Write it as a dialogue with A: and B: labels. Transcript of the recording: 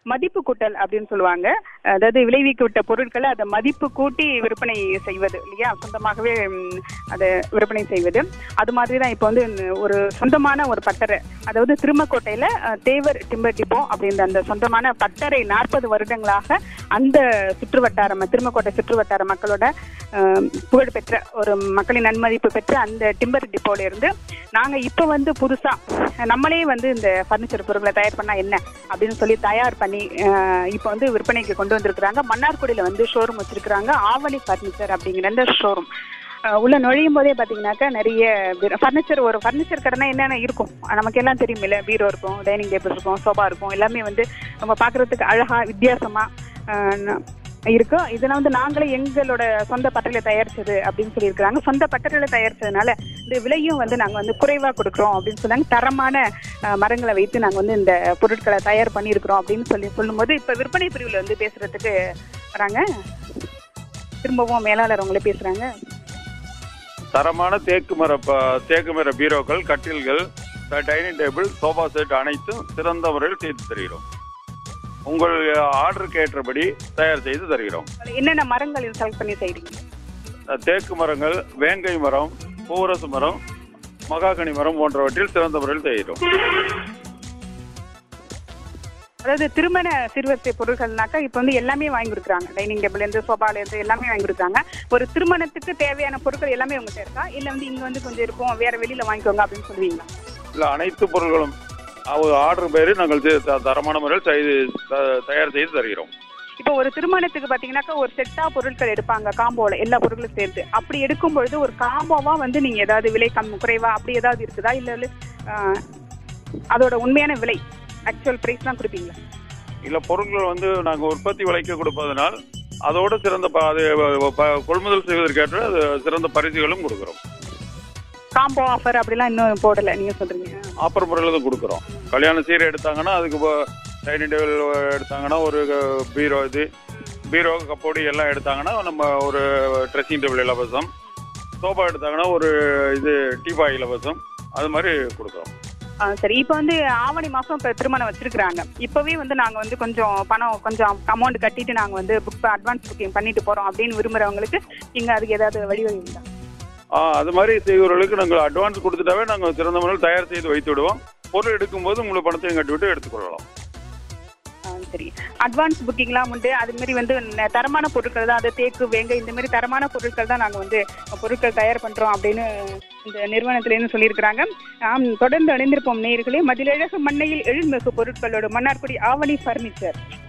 A: மதிப்பு கூட்டல் அப்படின்னு சொல்லுவாங்க அதாவது விளைவிக்க விட்ட பொருட்களை அதை மதிப்பு கூட்டி விற்பனை செய்வது இல்லையா சொந்தமாகவே ம், அதை விற்பனை செய்வது அது மாதிரி தான் இப்போ வந்து இந்த ஒரு சொந்தமான ஒரு பட்டறை அதாவது திருமக்கோட்டையில அஹ், தேவர் டிம்பர் டிப்போ அப்படின்ற அந்த சொந்தமான பட்டறை நாற்பது வருடங்களாக அந்த சுற்று வட்டாரம் திருமக்கோட்டை சுற்று வட்டார மக்களோட அஹ், புகழ்பெற்ற ஒரு மக்களின் நன்மதிப்பு பெற்ற அந்த டிம்பர் டிப்போல இருந்து நாங்க இப்ப வந்து புதுசா நம்மளே வந்து இந்த ஃபர்னிச்சர் பொருட்களை தயார் பண்ணா என்ன அப்படின்னு சொல்லி தயார் பண்ணி அஹ், இப்ப வந்து விற்பனைக்கு கொண்டு வந்திருக்கிறாங்க மன்னார்குடியில வந்து ஷோரூம் வச்சிருக்கிறாங்க ஆவணி ஃபர்னிச்சர் அப்படிங்கிற அந்த ஷோரூம் உள்ள நுழையும் போதே பாத்தீங்கன்னாக்கா நிறைய ஃபர்னிச்சர் ஒரு ஃபர்னிச்சர் கடைனா என்னென்ன இருக்கும் நமக்கு எல்லாம் தெரியும் இல்ல பீரோ இருக்கும் டைனிங் டேபிள் இருக்கும் சோபா இருக்கும் எல்லாமே வந்து நம்ம பாக்குறதுக்கு அழகா வித்தியாசமா அஹ், ந- இருக்கும் இதெல்லாம் வந்து நாங்களே எங்களோட சொந்த பட்டறையில தயாரிச்சது அப்படின்னு சொல்லியிருக்கிறாங்க சொந்த பட்டறையில தயாரிச்சதுனால இந்த விலையும் வந்து நாங்க வந்து குறைவா கொடுக்குறோம் அப்படின்னு சொன்னாங்க தரமான அஹ், மரங்களை வைத்து நாங்க வந்து இந்த பொருட்களை தயார் பண்ணியிருக்கிறோம் அப்படின்னு சொல்லி சொல்லும்போது இப்ப விற்பனை பிரிவுல வந்து பேசுறதுக்கு வராங்க திரும்பவும் மேலாளர் அவங்களே பேசுறாங்க
B: தரமான தேக்கு மர ப- தேக்கு மர பீரோக்கள் கட்டில்கள் ட- டைனிங் டேபிள் சோஃபா செட் அனைத்தும் சிறந்த முறையில் செய்து தருகிறோம் உங்கள் ஆர்டருக்கு ஏற்றபடி தயார் செய்து தருகிறோம்
A: என்னென்ன மரங்கள் செலக்ட் பண்ணி செய்றீங்க
B: அஹ் தேக்கு மரங்கள் வேங்கை மரம் பூவரசு மரம் மகாகனி மரம் போன்றவற்றில் சிறந்த முறையில் செய்கிறோம்
A: அதாவது திருமண சிறுவரிசை பொருட்கள்னாக்கா இப்போ வந்து எல்லாமே வாங்கி கொடுக்குறாங்க டைனிங் டேபிள் இருந்து சோபால இருந்து எல்லாமே வாங்கி கொடுக்குறாங்க ஒரு திருமணத்துக்கு தேவையான பொருட்கள் எல்லாமே உங்கள்கிட்ட இருக்கா இல்லை வந்து இங்க வந்து கொஞ்சம் இருக்கும் வேற வெளியில வாங்கிக்கோங்க அப்படின்னு சொல்லுவீங்களா
B: இல்லை அனைத்து பொருட்களும் அவங்க ஆர்டர் பேரில் நாங்கள் தி- த- தரமான முறையில் செய்து த- தயார் செய்து தருகிறோம்
A: இப்போ ஒரு திருமணத்துக்கு பாத்தீங்கன்னாக்கா ஒரு செட்டா பொருட்கள் எடுப்பாங்க காம்போல எல்லா பொருட்களும் சேர்த்து அப்படி எடுக்கும் பொழுது ஒரு காம்போவா வந்து நீங்க ஏதாவது விலை கம் குறைவா அப்படி ஏதாவது இருக்குதா இல்ல இல்ல, ஆஹ், அதோட உண்மையான விலை ஆக்சுவல் பிரைஸ் தான் கொடுப்பீங்களா
B: இல்லை பொருட்கள் வந்து நாங்கள் உற்பத்தி விலைக்கு கொடுப்பதனால் அதோடு சிறந்த ப- அது ப- கொள்முதல் செய்வதற்கேற்ற அது சிறந்த பரிசுகளும் கொடுக்குறோம்
A: காம்போ ஆஃபர் அப்படிலாம் இன்னும் போடல நீங்க சொல்றீங்க
B: ஆஃபர் முறையில் தான் கொடுக்குறோம் கல்யாண சீரை எடுத்தாங்கன்னா அதுக்கு டைனிங் டேபிள் எடுத்தாங்கன்னா ஒரு பீரோ இது பீரோ கப்போடி எல்லாம் எடுத்தாங்கன்னா நம்ம ஒரு ட்ரெஸ்ஸிங் டேபிள் இலவசம் சோஃபா எடுத்தாங்கன்னா ஒரு இது டீபாய் இலவசம் அது மாதிரி கொடுக்குறோம்
A: ஆ, சரி இப்போ வந்து ஆவணி மாசம் இப்போ திருமணம் வச்சிருக்கிறாங்க இப்போவே வந்து நாங்க வந்து கொஞ்சம் பணம் கொஞ்சம் அமௌண்ட் கட்டிட்டு நாங்க வந்து புக் அட்வான்ஸ் புக்கிங் பண்ணிட்டு போறோம் அப்படின்னு விரும்புறவங்களுக்கு இங்க அதுக்கு ஏதாவது வழிவகை உண்டா
B: ஆ, அது மாதிரி செய்வர்களுக்கு நாங்கள் அட்வான்ஸ் கொடுத்துட்டாவே நாங்கள் சிறந்த முறையில் தயார் செய்து வைத்து விடுவோம் பொருள் எடுக்கும்போது உங்களுக்கு பணத்தையும் கட்டிவிட்டு எடுத்துக்கொள்ளலாம்
A: ஆ, சரி அட்வான்ஸ் புக்கிங்லாம் உண்டு அது மாதிரி வந்து ந- தரமான பொருட்கள் தான் அது தேக்கு வேங்க இந்த மாதிரி தரமான பொருட்கள் தான் நாங்கள் வந்து பொருட்கள் தயார் பண்ணுறோம் அப்படின்னு இந்த நிறுவனத்திலேருந்து சொல்லியிருக்கிறாங்க ஆம் தொடர்ந்து அணிந்திருப்போம் நேயர்களே மதிலழகு மண்ணையில் எழில்மிகு பொருட்களோடு மன்னார்குடி ஆவணி ஃபர்னிச்சர்